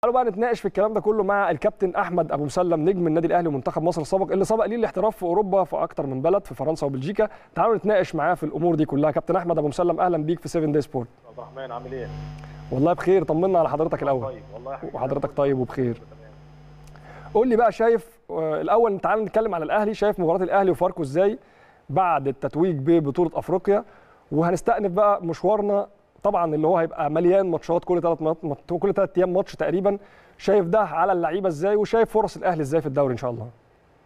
تعالوا بقى نتناقش في الكلام ده كله مع الكابتن احمد ابو مسلم نجم النادي الاهلي ومنتخب مصر السابق اللي سبق ليه الاحتراف في اوروبا في اكتر من بلد في فرنسا وبلجيكا تعالوا نتناقش معاه في الامور دي كلها كابتن احمد ابو مسلم اهلا بيك في 7 داي سبورت عبد الرحمن عامل ايه؟ والله بخير طمنا على حضرتك الاول طيب والله يا حبيبي وحضرتك طيب وبخير قول لي بقى شايف آه، الاول تعال نتكلم على الاهلي شايف مباراه الاهلي وفاركو ازاي بعد التتويج ببطوله افريقيا وهنستأنف بقى مشوارنا طبعا اللي هو هيبقى مليان ماتشات كل ثلاث مات... كل ثلاث ايام ماتش تقريبا شايف ده على اللعيبه ازاي وشايف فرص الاهلي ازاي في الدوري ان شاء الله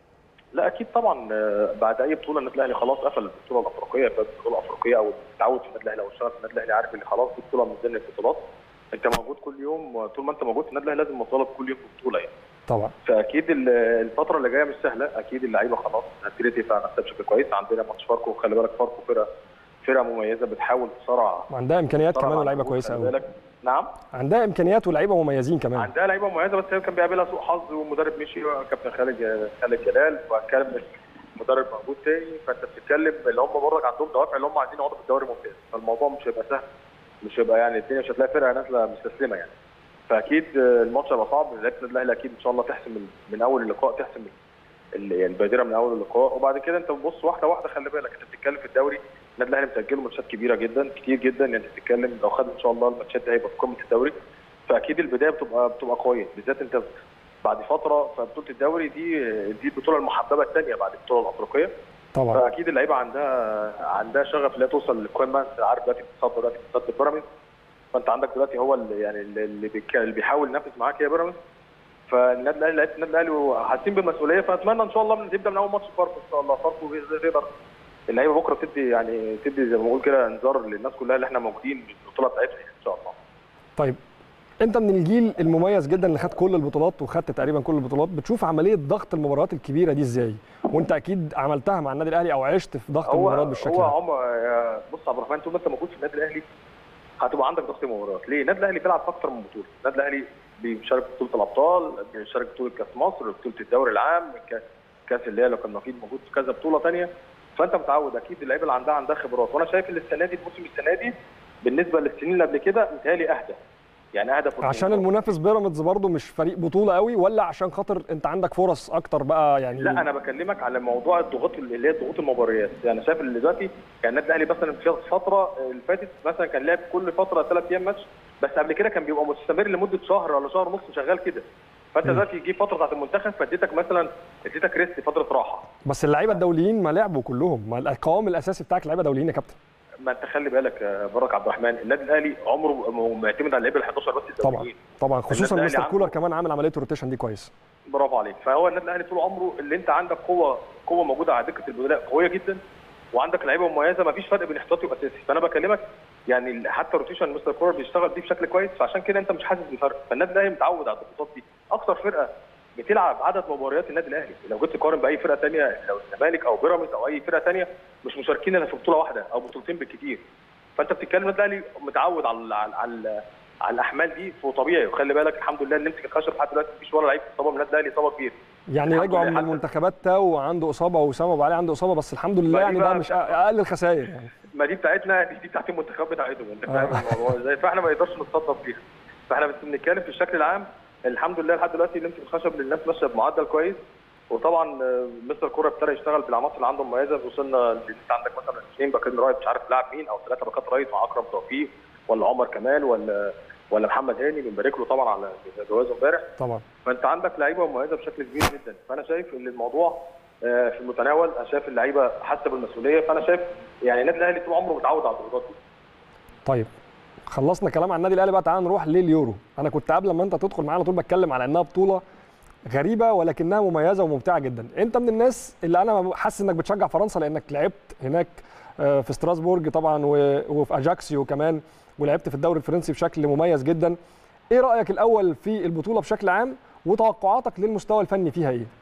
لا اكيد طبعا آه، بعد اي بطوله النادي الاهلي خلاص قفل البطوله الافريقيه بقت البطوله الافريقيه او التعود في النادي الاهلي او الشغف في النادي الاهلي عارف ان خلاص دي بطوله من ضمن البطولات انت موجود كل يوم طول ما انت موجود في النادي الاهلي لازم مطالب كل يوم ببطوله يعني طبعا فاكيد ال- الفتره اللي جايه مش سهله اكيد اللعيبه خلاص هتبتدي تدفع نفسها بشكل كويس عندنا ماتش فاركو خلي بالك فاركو فرقه فرقه مميزه بتحاول تصارع وعندها امكانيات تصارع كمان مع ولاعيبه الجمهور، كويسه خلي قوي بالك. نعم عندها امكانيات ولاعيبه مميزين كمان عندها لعيبه مميزه بس هي كان بيقابلها سوء حظ ومدرب مشي كابتن خالد خالد جلال وهتكلم مدرب موجود تاني فانت بتتكلم اللي هم برضك عندهم دوافع اللي هم عايزين يقعدوا في الدوري ممتاز فالموضوع مش هيبقى سهل مش هيبقى يعني الدنيا مش هتلاقي فرقه نازله مستسلمه يعني فاكيد آه، الماتش هيبقى صعب لعيبه النادي الاهلي اكيد ان شاء الله تحسم من, من اول اللقاء تحسم ال- يعني البادره من اول اللقاء وبعد كده انت بتبص واحده واحده خلي بالك انت بتتكلم في الدوري النادي الاهلي مسجله ماتشات كبيره جدا كتير جدا يعني انت بتتكلم لو خد ان شاء الله الماتشات دي هيبقى في قمه الدوري فاكيد البدايه بتبقى بتبقى قويه بالذات انت بعد فتره فبطوله الدوري دي دي البطوله المحببه الثانيه بعد البطوله الافريقيه طبعا فاكيد اللعيبه عندها عندها شغف لا توصل للقمه انت عارف دلوقتي بتصدر دلوقتي بتصدر بيراميدز فانت عندك دلوقتي هو اللي يعني اللي اللي بيك- اللي بيحاول ينافس معاك يا بيراميدز فالنادي الاهلي لعيبه النادي الاهلي حاسين بالمسؤوليه فاتمنى ان شاء الله تبدا من اول ماتش فاركو ان شاء الله فاركو تقدر اللعيبه بكره تدي يعني تدي زي ما بقول كده انذار للناس كلها اللي احنا موجودين في البطوله بتاعتنا يعني ان شاء الله طيب انت من الجيل المميز جدا اللي خد كل البطولات وخدت تقريبا كل البطولات بتشوف عمليه ضغط المباريات الكبيره دي ازاي وانت اكيد عملتها مع النادي الاهلي او عشت في ضغط هو المباريات بالشكل هو ده عمر يا- بص يا عبد الرحمن طول ما انت موجود في النادي الاهلي هتبقى عندك ضغط مباريات ليه؟ النادي الاهلي بيلعب في اكتر من بطوله، النادي الاهلي بيشارك في بطوله الابطال، بيشارك في بطوله كاس مصر، بطوله الدوري العام، كا- كاس اللي هي لو كان نقيض موجود في كذا بطوله ثانيه فانت متعود اكيد اللعيبه اللي عندها عندها خبرات وانا شايف ان السنه دي الموسم السنه دي بالنسبه للسنين اللي قبل كده متهيألي اهدى يعني اهدى في عشان البطولات. المنافس بيراميدز برضو مش فريق بطوله قوي ولا عشان خاطر انت عندك فرص اكتر بقى يعني لا انا بكلمك على موضوع الضغوط اللي هي ضغوط المباريات يعني شايف اللي دلوقتي كان النادي الاهلي مثلا في الفتره اللي فاتت مثلا كان لعب كل فتره ثلاث ايام ماتش بس قبل كده كان بيبقى مستمر لمده شهر ولا شهر ونص شغال كده فانت مم. دلوقتي يجي فتره بتاعت المنتخب فاديتك مثلا اديتك ريست فتره راحه بس اللعيبه الدوليين ما لعبوا كلهم ما القوام الاساسي بتاعك لعيبه دوليين يا كابتن ما انت خلي بالك يا برك عبد الرحمن النادي الاهلي عمره م- معتمد على اللعيبه ال 11 بس طبعا الدوليين طبعا خصوصا النادي مستر الأهلي كولر عنده- كمان عامل عمليه الروتيشن دي كويس برافو عليك فهو النادي الاهلي طول عمره اللي انت عندك قوه قوه موجوده على دكه البدلاء قويه جدا وعندك لعيبه مميزه ما فيش فرق بين احتياطي واساسي فانا بكلمك يعني حتى روتيشن مستر كولر بيشتغل بيه بشكل كويس فعشان كده انت مش حاسس بفرق فالنادي الاهلي متعود على الضغوطات دي اكتر فرقه بتلعب عدد مباريات النادي الاهلي لو جيت تقارن باي فرقه ثانيه لو الزمالك او بيراميدز او اي فرقه ثانيه مش مشاركين الا في بطوله واحده او بطولتين بالكثير فانت بتتكلم النادي الاهلي متعود على على على, على الاحمال دي وطبيعي وخلي بالك الحمد لله اللي مسك الخشب لحد دلوقتي مفيش ولا لعيب اتصاب من النادي الاهلي اصابه كبيره يعني الحمد رجعوا لله من حتى- المنتخبات تاو عنده اصابه واسامه ابو علي عنده اصابه بس الحمد لله ما دي يعني ده بقى مش اقل الخسائر يعني ما دي بتاعتنا دي, دي بتاعت المنتخب بتاعتهم انت آه. فاهم الموضوع ازاي فاحنا ما نقدرش نتصدر فيها فاحنا بس بنتكلم في الشكل العام الحمد لله لحد دلوقتي نمسك الخشب للناس ماشيه بمعدل كويس وطبعا آه، مستر كوره ابتدى يشتغل بالعناصر اللي عنده مميزه وصلنا ل- انت عندك مثلا اثنين باكين رايت مش عارف لاعب مين او ثلاثه باكات رايت مع اكرم توفيق ولا عمر كمال ولا ولا محمد هاني بنبارك له طبعا على جوازه امبارح طبعا فانت عندك لعيبه مميزه بشكل كبير جدا فانا شايف ان الموضوع آه، في المتناول انا شايف اللعيبه حاسه بالمسؤوليه فانا شايف يعني النادي الاهلي طول عمره متعود على الضغوطات دي طيب خلصنا كلام عن النادي الاهلي بقى تعال نروح لليورو انا كنت قبل ما انت تدخل معانا على طول بتكلم على انها بطوله غريبه ولكنها مميزه وممتعه جدا انت من الناس اللي انا حاسس انك بتشجع فرنسا لانك لعبت هناك آه، في ستراسبورج طبعا و- وفي اجاكسيو كمان ولعبت في الدوري الفرنسي بشكل مميز جدا ايه رايك الاول في البطوله بشكل عام وتوقعاتك للمستوى الفني فيها ايه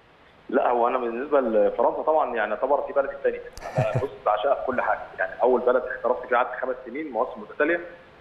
لا هو انا بالنسبه لفرنسا طبعا يعني اعتبر دي بلدي الثاني بص بعشقها في كل حاجه يعني اول بلد احترفت فيها قعدت خمس سنين مواسم متتاليه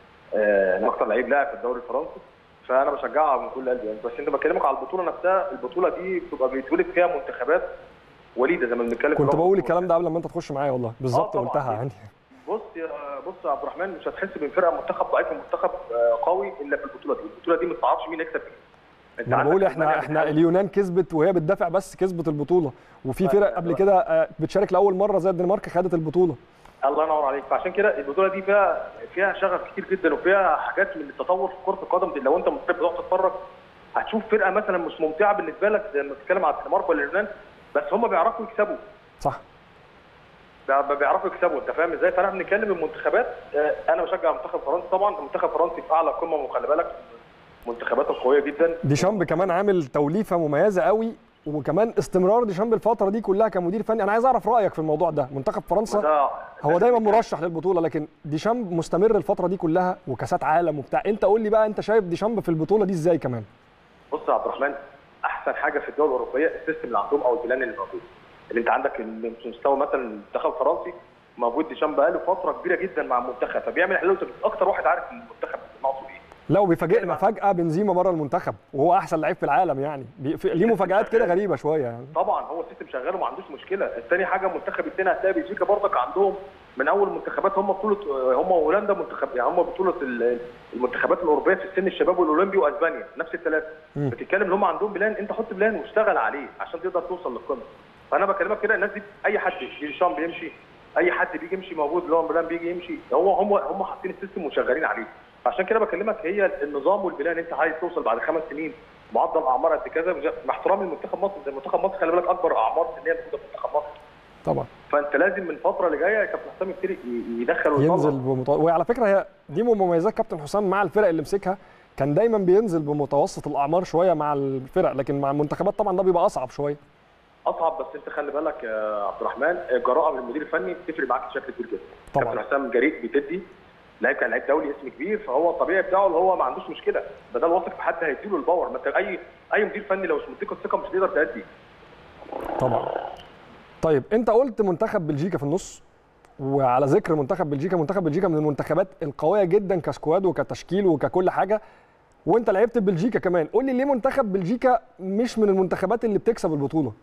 آه، انا اكتر لعيب لاعب في الدوري الفرنسي فانا بشجعها من كل قلبي يعني بس انت بكلمك على البطوله نفسها البطوله دي بتبقى بيتولد فيها منتخبات وليده زي ما بنتكلم كنت في بقول رابطة الكلام ده قبل ما انت تخش معايا والله بالظبط طبعاً. قلتها يعني بص يا بص يا عبد الرحمن مش هتحس بين فرقه منتخب ضعيف ومنتخب آه، قوي الا في البطوله دي البطوله دي ما تعرفش مين يكسب فيها انت ما انا عندك بقول ألمانيا احنا احنا بتحاول- اليونان كسبت وهي بتدافع بس كسبت البطوله وفي فرق قبل كده آه، بتشارك لاول مره زي الدنمارك خدت البطوله الله ينور عليك فعشان كده البطوله دي فيها فيها شغف كتير جدا وفيها حاجات من التطور في كره القدم دي لو انت مدرب بتقعد تتفرج هتشوف فرقه مثلا مش ممتعه بالنسبه لك زي ما بتتكلم على الدنمارك ولا اليونان بس هم بيعرفوا يكسبوا صح بي- بيعرفوا يكسبوا انت فاهم ازاي فاحنا بنتكلم المنتخبات آه، انا بشجع منتخب فرنسا طبعا المنتخب الفرنسي في اعلى قمه وخلي بالك منتخباته قويه جدا ديشامب كمان عامل توليفه مميزه قوي وكمان استمرار ديشامب الفتره دي كلها كمدير فني انا عايز اعرف رايك في الموضوع ده منتخب فرنسا وده هو دايما مرشح للبطوله لكن ديشامب مستمر الفتره دي كلها وكاسات عالم وبتاع انت قول لي بقى انت شايف ديشامب في البطوله دي ازاي كمان بص يا عبد الرحمن احسن حاجه في الدول الاوروبيه السيستم اللي عندهم او البلان اللي موجود اللي انت عندك ال- في مستوى مثلا المنتخب الفرنسي موجود ديشامب بقاله فتره كبيره جدا مع المنتخب فبيعمل حلول اكتر واحد عارف المنتخب ناقصه ايه لا وبيفاجئنا فجاه بنزيما بره المنتخب وهو احسن لعيب في العالم يعني بي- في- ليه مفاجات كده غريبه شويه يعني طبعا هو السيستم شغال وما عندوش مشكله الثاني حاجه منتخب الثاني هتلاقي بلجيكا برضك عندهم من اول المنتخبات هم بطوله هم وهولندا منتخب يعني هم بطوله ال- المنتخبات الاوروبيه في السن الشباب والاولمبي واسبانيا نفس الثلاثه مم. بتتكلم ان هم عندهم بلان انت حط بلان واشتغل عليه عشان تقدر توصل للقمه فانا بكلمك كده الناس دي اي حد ديشام بيمشي اي حد بيجي يمشي موجود اللي هو بلان بيجي يمشي هو هم هم حاطين السيستم وشغالين عليه عشان كده بكلمك هي النظام والبلان انت عايز توصل بعد خمس سنين معدل اعمار قد كذا مع احترامي لمنتخب مصر زي منتخب مصر خلي بالك اكبر اعمار سنيه موجوده في منتخب مصر طبعا فانت لازم من الفتره اللي جايه كابتن حسام يبتدي ي- يدخل ويطلع. ينزل بمط... وعلى فكره هي دي من مميزات كابتن حسام مع الفرق اللي مسكها كان دايما بينزل بمتوسط الاعمار شويه مع الفرق لكن مع المنتخبات طبعا ده بيبقى اصعب شويه اصعب بس انت خلي بالك يا عبد الرحمن الجراءه من المدير الفني بتفرق معاك بشكل كبير جدا طبعاً. كابتن حسام جريء بتدي لعيب كان لعيب دولي اسم كبير فهو الطبيعي بتاعه اللي هو ما عندوش مشكله بدل واثق في حد هيديله الباور ما انت اي اي مدير فني لو مش مديك الثقه مش هتقدر تأدي طبعا طيب انت قلت منتخب بلجيكا في النص وعلى ذكر منتخب بلجيكا منتخب بلجيكا من المنتخبات القويه جدا كسكواد وكتشكيل وككل حاجه وانت لعبت ببلجيكا كمان قول لي ليه منتخب بلجيكا مش من المنتخبات اللي بتكسب البطوله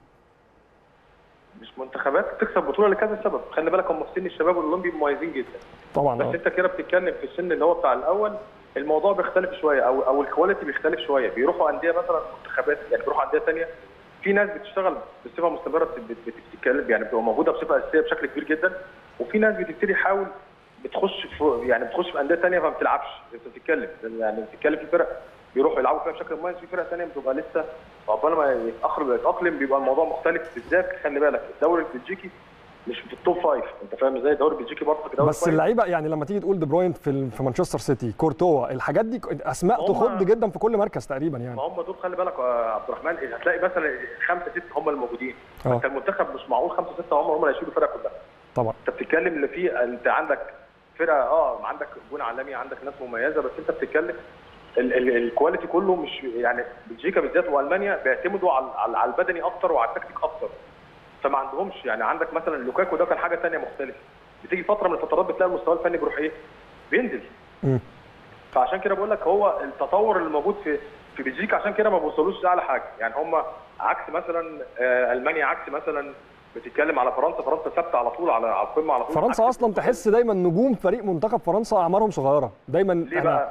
مش منتخبات تكسب بطوله لكذا سبب خلي بالك هم في سن الشباب والاولمبي مميزين جدا طبعا بس اه انت كده بتتكلم في السن اللي هو بتاع الاول الموضوع بيختلف شويه او او الكواليتي بيختلف شويه بيروحوا انديه مثلا منتخبات يعني بيروحوا انديه ثانيه في ناس بتشتغل بصفه مستمره بت- بت- بتتكلم يعني بتبقى موجوده بصفه اساسيه بشكل كبير جدا وفي ناس بتبتدي تحاول بتخش في يعني بتخش في انديه ثانيه فما بتلعبش انت بتتكلم يعني بتتكلم في فرق بيروحوا يلعبوا فيها بشكل مميز في فرق ثانيه بتبقى لسه عقبال ما يتاخر يتاقلم بيبقى الموضوع مختلف بالذات خلي بالك الدوري البلجيكي مش في التوب فايف انت فاهم ازاي الدوري البلجيكي برضه دوري بس كويس. اللعيبه يعني لما تيجي تقول دي بروين في ال- في مانشستر سيتي كورتوا الحاجات دي اسماء هم- تخض جدا في كل مركز تقريبا يعني ما هم دول خلي بالك يا عبد الرحمن هتلاقي مثلا خمسه سته هم الموجودين اه. انت المنتخب مش معقول خمسه سته هم هم اللي هيشيلوا الفرقه كلها طبعا انت بتتكلم اللي في انت عندك فرقه اه عندك جون عالمي عندك ناس مميزه بس انت بتتكلم ال- ال- الكواليتي كله مش يعني بلجيكا بالذات والمانيا بيعتمدوا على على على البدني اكتر وعلى التكتيك اكتر فما عندهمش يعني عندك مثلا لوكاكو ده كان حاجه ثانيه مختلفه بتيجي فتره من الفترات بتلاقي المستوى الفني بيروح ايه؟ بينزل مم. فعشان كده بقول لك هو التطور اللي موجود في في بلجيكا عشان كده ما بيوصلوش لاعلى حاجه يعني هم عكس مثلا آه، المانيا عكس مثلا بتتكلم على فرنسا فرنسا ثابته على طول على على القمه على طول فرنسا عكس اصلا تحس دايما نجوم فريق منتخب فرنسا اعمارهم صغيره دايما ليه أنا- بقى؟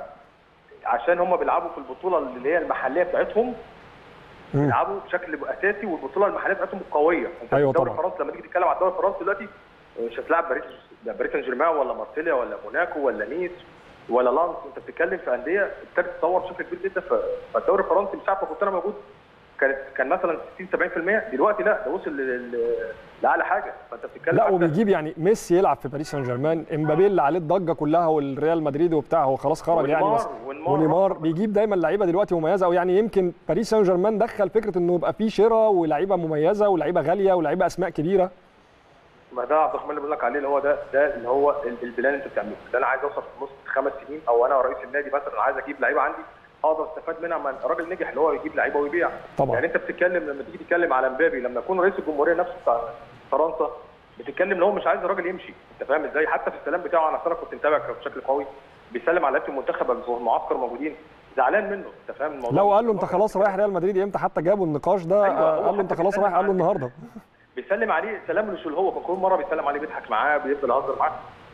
عشان هم بيلعبوا في البطوله اللي هي المحليه بتاعتهم مم. بيلعبوا بشكل اساسي والبطوله المحليه بتاعتهم قويه انت أيوة الدوري طبعا. الفرنسي لما تيجي تتكلم على الدوري الفرنسي دلوقتي مش هتلاعب باريس باريس سان جيرمان ولا مارسيليا ولا موناكو ولا نيس ولا لانس انت بتتكلم في انديه ابتدت تتطور بشكل كبير جدا ف- فالدوري الفرنسي من ساعه ما كنت انا موجود كان كان مثلا 60 70% دلوقتي لا ده وصل ل- ل- لاعلى حاجه فانت بتتكلم لا حتى- وبيجيب يعني ميسي يلعب في باريس سان جيرمان امبابي اللي عليه الضجه كلها والريال مدريد وبتاع هو خلاص خرج يعني ونيمار- بس ونيمار ونيمار رقم. بيجيب دايما لعيبه دلوقتي مميزه او يعني يمكن باريس سان جيرمان دخل فكره انه يبقى فيه شراء ولعيبه مميزه ولعيبه غاليه ولعيبه اسماء كبيره ما ده عبد الرحمن اللي بقول لك عليه اللي هو ده ده اللي هو ال- البلان اللي انت بتعمله ده انا عايز اوصل في نص خمس سنين او انا رئيس النادي مثلا عايز اجيب لعيبه عندي اقدر استفاد منها من راجل نجح اللي هو يجيب لعيبه ويبيع طبعا. يعني انت بتتكلم لما تيجي تتكلم على مبابي لما يكون رئيس الجمهوريه نفسه بتاع فرنسا بتتكلم ان هو مش عايز الراجل يمشي انت فاهم ازاي حتى في السلام بتاعه انا اصلا كنت متابع بشكل قوي بيسلم على لعيبه المنتخب اللي في المعسكر موجودين زعلان منه انت فاهم الموضوع لو قال له انت خلاص رايح ريال مدريد امتى حتى جابوا النقاش ده أيوة، آه، هو قال له انت حتى خلاص بيتكلم رايح قال له عن- النهارده بيسلم عليه سلام مش اللي هو كان كل مره بيسلم عليه بيضحك معاه بيفضل يهزر معاه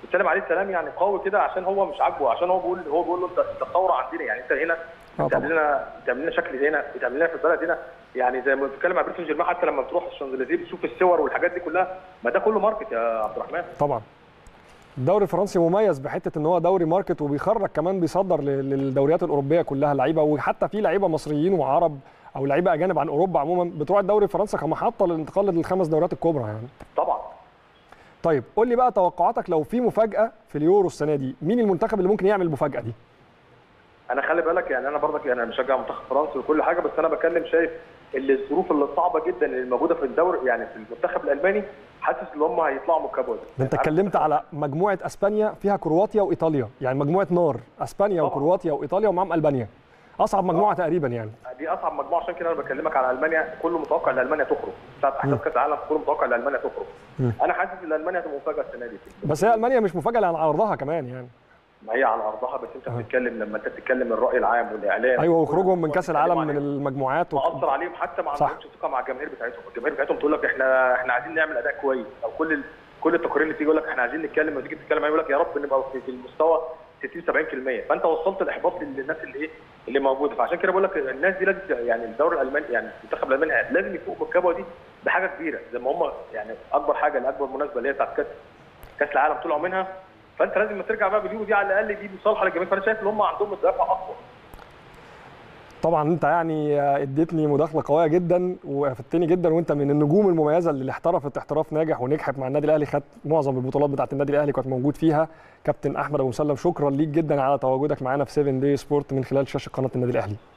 بيسلم عليه سلام يعني قوي كده عشان هو مش عاجبه عشان هو بيقول هو بيقول له انت انت الثوره عندنا يعني انت هنا آه بتعمل طبعا. لنا بتعمل لنا شكل هنا بتعمل لنا في البلد هنا يعني زي ما بتتكلم على باريس سان جيرمان حتى لما بتروح الشانزليزيه بتشوف الصور والحاجات دي كلها ما ده كله ماركت يا عبد الرحمن طبعا الدوري الفرنسي مميز بحته ان هو دوري ماركت وبيخرج كمان بيصدر ل- للدوريات الاوروبيه كلها لعيبه وحتى في لعيبه مصريين وعرب او لعيبه اجانب عن اوروبا عموما بتروح الدوري الفرنسي كمحطه للانتقال للخمس دوريات الكبرى يعني طبعا طيب قول لي بقى توقعاتك لو في مفاجاه في اليورو السنه دي مين المنتخب اللي ممكن يعمل المفاجاه دي انا خلي بالك يعني انا برضك يعني انا بشجع منتخب فرنسا وكل حاجه بس انا بكلم شايف اللي الظروف اللي صعبه جدا اللي موجوده في الدوري يعني في المنتخب الالماني حاسس ان هم هيطلعوا من الكبوه دي ده انت عارف اتكلمت على مجموعه اسبانيا فيها كرواتيا وايطاليا يعني مجموعه نار اسبانيا طبعا. وكرواتيا وايطاليا ومعاهم البانيا اصعب مجموعه تقريبا يعني دي اصعب مجموعه عشان كده انا بكلمك على المانيا كله متوقع ان المانيا تخرج ساعه احداث كاس العالم كله متوقع ان المانيا تخرج انا حاسس ان المانيا هتبقى مفاجاه السنه دي بس هي المانيا مش مفاجاه لان على ارضها كمان يعني ما هي على ارضها بس انت بتتكلم لما انت بتتكلم الراي العام والاعلام ايوه وخروجهم من كاس العالم من بتتكلم المجموعات و... مأثر عليهم حتى ما صح. عندهمش ثقه مع الجماهير بتاعتهم، الجماهير بتاعتهم تقول لك احنا احنا عايزين نعمل اداء كويس او كل ال... كل التقارير اللي تيجي يقول لك احنا عايزين نتكلم وتيجي تتكلم معايا يقول لك يا رب نبقى في في المستوى 60 70% فانت وصلت الاحباط للناس اللي ايه اللي موجوده فعشان كده بقول لك الناس دي لازم يعني الدوري الالماني يعني المنتخب الالماني لازم يفوق من الكبوه دي بحاجه كبيره زي ما هم يعني اكبر حاجه الاكبر مناسبه اللي هي بتاعت كاس كاس العالم طلعوا منها فانت لازم لما ترجع بقى باليورو دي على الاقل دي مصالحه للجماهير فانا شايف ان هم عندهم الدافع اقوى طبعا انت يعني اديتني مداخله قويه جدا وافدتني جدا وانت من النجوم المميزه اللي احترفت احتراف ناجح ونجحت مع النادي الاهلي خدت معظم البطولات بتاعه النادي الاهلي كنت موجود فيها كابتن احمد ابو مسلم شكرا ليك جدا على تواجدك معانا في 7 دي سبورت من خلال شاشه قناه النادي الاهلي